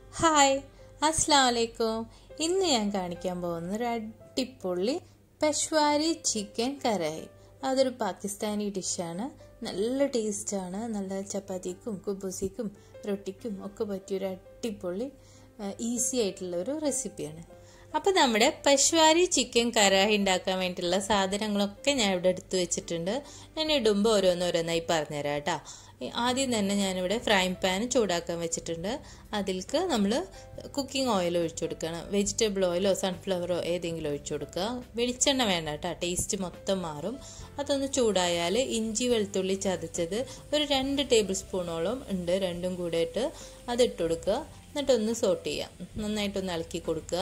hi അസ്സാം വലൈക്കും ഇന്ന് ഞാൻ കാണിക്കാൻ പോകുന്ന ഒരു അടിപൊളി പെഷ്വാരി ചിക്കൻ കറായി അതൊരു പാകിസ്ഥാനി ഡിഷാണ് നല്ല ടേസ്റ്റാണ് നല്ല ചപ്പാത്തിക്കും കുബൂസിക്കും റൊട്ടിക്കും ഒക്കെ പറ്റിയൊരു അടിപൊളി ഈസി ആയിട്ടുള്ള ഒരു റെസിപ്പിയാണ് അപ്പോൾ നമ്മുടെ പശ്വാരി ചിക്കൻ കറാഹി ഉണ്ടാക്കാൻ വേണ്ടിയിട്ടുള്ള സാധനങ്ങളൊക്കെ ഞാൻ ഇവിടെ എടുത്തു വെച്ചിട്ടുണ്ട് ഞാൻ ഇടുമ്പോൾ ഓരോന്നോരോന്നായി പറഞ്ഞുതരാം കേട്ടോ ആദ്യം തന്നെ ഞാനിവിടെ ഫ്രൈങ് പാൻ ചൂടാക്കാൻ വെച്ചിട്ടുണ്ട് അതിൽക്ക് നമ്മൾ കുക്കിംഗ് ഓയിൽ ഒഴിച്ചു കൊടുക്കണം വെജിറ്റബിൾ ഓയിലോ സൺഫ്ലവറോ ഏതെങ്കിലും ഒഴിച്ചു കൊടുക്കുക വെളിച്ചെണ്ണ വേണ്ട കേട്ടോ ടേസ്റ്റ് മൊത്തം മാറും അതൊന്ന് ചൂടായാൽ ഇഞ്ചി വെളുത്തുള്ളി ചതച്ചത് ഒരു രണ്ട് ടേബിൾ സ്പൂണോളം ഉണ്ട് രണ്ടും കൂടെ ഇട്ട് അതിട്ട് കൊടുക്കുക എന്നിട്ടൊന്ന് സോട്ട് ചെയ്യാം നന്നായിട്ടൊന്ന് ഇളക്കി കൊടുക്കുക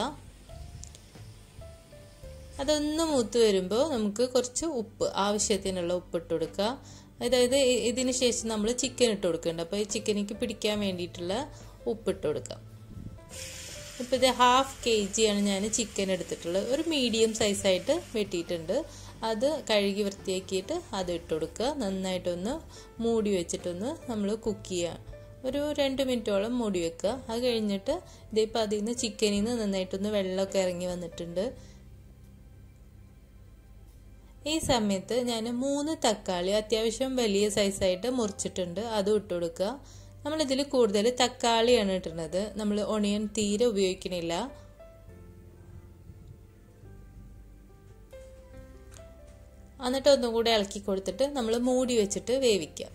അതൊന്ന് മൂത്ത് വരുമ്പോൾ നമുക്ക് കുറച്ച് ഉപ്പ് ആവശ്യത്തിനുള്ള ഉപ്പ് ഇട്ട് കൊടുക്കുക അതായത് ഇതിന് ശേഷം നമ്മൾ ചിക്കൻ ഇട്ട് കൊടുക്കുന്നുണ്ട് അപ്പോൾ ഈ ചിക്കനിക്ക് പിടിക്കാൻ വേണ്ടിയിട്ടുള്ള ഉപ്പ് ഇട്ട് കൊടുക്കാം ഇപ്പോൾ ഇത് ഹാഫ് കെ ജിയാണ് ഞാൻ ചിക്കൻ എടുത്തിട്ടുള്ളത് ഒരു മീഡിയം സൈസായിട്ട് വെട്ടിയിട്ടുണ്ട് അത് കഴുകി വൃത്തിയാക്കിയിട്ട് അത് ഇട്ട് കൊടുക്കുക നന്നായിട്ടൊന്ന് മൂടി വെച്ചിട്ടൊന്ന് നമ്മൾ കുക്ക് ചെയ്യുക ഒരു രണ്ട് മിനിറ്റോളം മൂടി വെക്കുക അത് കഴിഞ്ഞിട്ട് ഇതിപ്പോൾ അതിൽ നിന്ന് ചിക്കനിൽ നിന്ന് നന്നായിട്ടൊന്ന് വെള്ളമൊക്കെ ഇറങ്ങി വന്നിട്ടുണ്ട് ഈ സമയത്ത് ഞാൻ മൂന്ന് തക്കാളി അത്യാവശ്യം വലിയ സൈസായിട്ട് മുറിച്ചിട്ടുണ്ട് അതും ഇട്ട് കൊടുക്കുക നമ്മളിതിൽ കൂടുതൽ തക്കാളിയാണ് ഇട്ടുന്നത് നമ്മൾ ഒണിയൻ തീരെ ഉപയോഗിക്കണില്ല എന്നിട്ട് ഒന്നും കൂടെ ഇളക്കി കൊടുത്തിട്ട് നമ്മൾ മൂടി വെച്ചിട്ട് വേവിക്കാം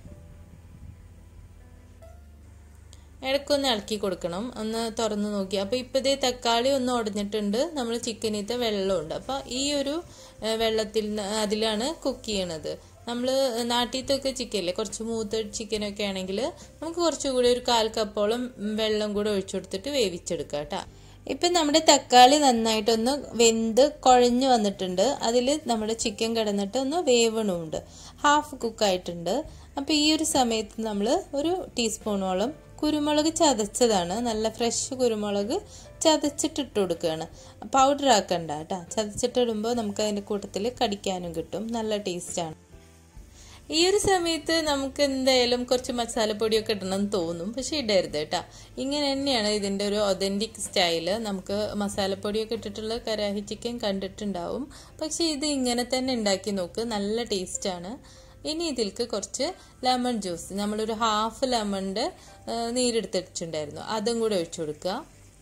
ഇടയ്ക്കൊന്ന് ഇളക്കി കൊടുക്കണം ഒന്ന് തുറന്ന് നോക്കി അപ്പോൾ ഇപ്പോൾ ഇതേ തക്കാളി ഒന്ന് ഉടഞ്ഞിട്ടുണ്ട് നമ്മൾ ചിക്കനീത്തെ വെള്ളമുണ്ട് അപ്പോൾ ഈ ഒരു വെള്ളത്തിൽ അതിലാണ് കുക്ക് ചെയ്യണത് നമ്മൾ നാട്ടിലത്തൊക്കെ ചിക്കനില്ലേ കുറച്ച് മൂത്ത ചിക്കനൊക്കെ ആണെങ്കിൽ നമുക്ക് കുറച്ചുകൂടി ഒരു കാൽ കപ്പോളം വെള്ളം കൂടെ ഒഴിച്ചു കൊടുത്തിട്ട് വേവിച്ചെടുക്കാം കേട്ടോ ഇപ്പം നമ്മുടെ തക്കാളി നന്നായിട്ടൊന്ന് വെന്ത് കുഴഞ്ഞു വന്നിട്ടുണ്ട് അതിൽ നമ്മുടെ ചിക്കൻ കിടന്നിട്ട് ഒന്ന് വേവണമുണ്ട് ഹാഫ് കുക്കായിട്ടുണ്ട് അപ്പോൾ ഈ ഒരു സമയത്ത് നമ്മൾ ഒരു ടീസ്പൂണോളം കുരുമുളക് ചതച്ചതാണ് നല്ല ഫ്രഷ് കുരുമുളക് ചതച്ചിട്ടിട്ട് കൊടുക്കുകയാണ് പൗഡർ ആക്കണ്ട കേട്ടോ ചതച്ചിട്ടിടുമ്പോൾ നമുക്ക് അതിൻ്റെ കൂട്ടത്തിൽ കടിക്കാനും കിട്ടും നല്ല ടേസ്റ്റാണ് ഈ ഒരു സമയത്ത് നമുക്ക് എന്തായാലും കുറച്ച് മസാലപ്പൊടിയൊക്കെ ഇടണം തോന്നും പക്ഷെ ഇടരുത് കേട്ടോ ഇങ്ങനെ തന്നെയാണ് ഇതിൻ്റെ ഒരു ഒതൻറ്റിക് സ്റ്റൈല് നമുക്ക് മസാലപ്പൊടിയൊക്കെ ഇട്ടിട്ടുള്ള കരാഹി ചിക്കൻ കണ്ടിട്ടുണ്ടാവും പക്ഷെ ഇത് ഇങ്ങനെ തന്നെ ഉണ്ടാക്കി നോക്ക് നല്ല ടേസ്റ്റാണ് ഇനി ഇതിൽക്ക് കുറച്ച് ലെമൺ ജ്യൂസ് നമ്മളൊരു ഹാഫ് ലെമണിൻ്റെ നീരെടുത്തിട്ടുണ്ടായിരുന്നു അതും കൂടെ ഒഴിച്ചു കൊടുക്കുക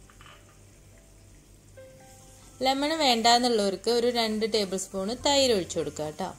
ലെമൺ വേണ്ടാന്നുള്ളവർക്ക് ഒരു രണ്ട് ടേബിൾ സ്പൂണ് തൈര് ഒഴിച്ചു കൊടുക്കുക കേട്ടോ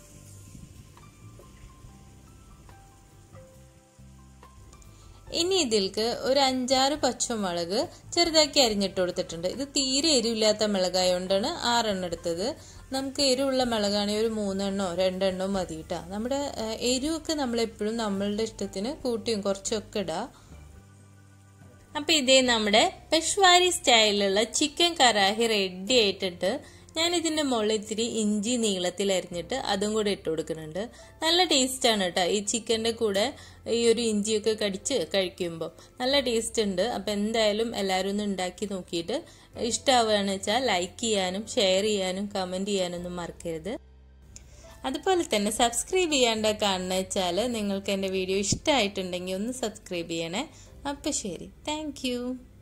ഇനി ഇതിൽക്ക് ഒരു അഞ്ചാറ് പച്ചമുളക് ചെറുതാക്കി അരിഞ്ഞിട്ട് കൊടുത്തിട്ടുണ്ട് ഇത് തീരെ എരിവില്ലാത്ത മുളകായതുകൊണ്ടാണ് ആറെണ്ണം എടുത്തത് നമുക്ക് എരിവുള്ള മുളകാണെങ്കിൽ ഒരു മൂന്നെണ്ണോ രണ്ടെണ്ണോ മതി കേട്ടോ നമ്മുടെ എരിവൊക്കെ നമ്മൾ എപ്പോഴും നമ്മളുടെ ഇഷ്ടത്തിന് കൂട്ടിയും കുറച്ചൊക്കെ ഇടാം അപ്പം ഇതേ നമ്മുടെ പെഷ്വാരി സ്റ്റൈലിലുള്ള ചിക്കൻ കറാഹി റെഡി ആയിട്ടിട്ട് ഞാൻ ഇതിൻ്റെ മുകളിൽ ഇത്തിരി ഇഞ്ചി നീളത്തിൽ അരിഞ്ഞിട്ട് അതും കൂടെ ഇട്ട് കൊടുക്കുന്നുണ്ട് നല്ല ടേസ്റ്റാണ് കേട്ടോ ഈ ചിക്കൻ്റെ കൂടെ ഈ ഒരു ഇഞ്ചിയൊക്കെ കടിച്ച് കഴിക്കുമ്പോൾ നല്ല ടേസ്റ്റ് ഉണ്ട് അപ്പം എന്തായാലും എല്ലാവരും ഒന്ന് ഉണ്ടാക്കി നോക്കിയിട്ട് ഇഷ്ടമാവുകയാണെന്ന് വെച്ചാൽ ലൈക്ക് ചെയ്യാനും ഷെയർ ചെയ്യാനും കമൻറ്റ് ചെയ്യാനൊന്നും മറക്കരുത് അതുപോലെ തന്നെ സബ്സ്ക്രൈബ് ചെയ്യാണ്ട് കാണുന്ന വെച്ചാൽ നിങ്ങൾക്ക് എൻ്റെ വീഡിയോ ഇഷ്ടമായിട്ടുണ്ടെങ്കിൽ ഒന്ന് സബ്സ്ക്രൈബ് ചെയ്യണേ അപ്പം ശരി താങ്ക്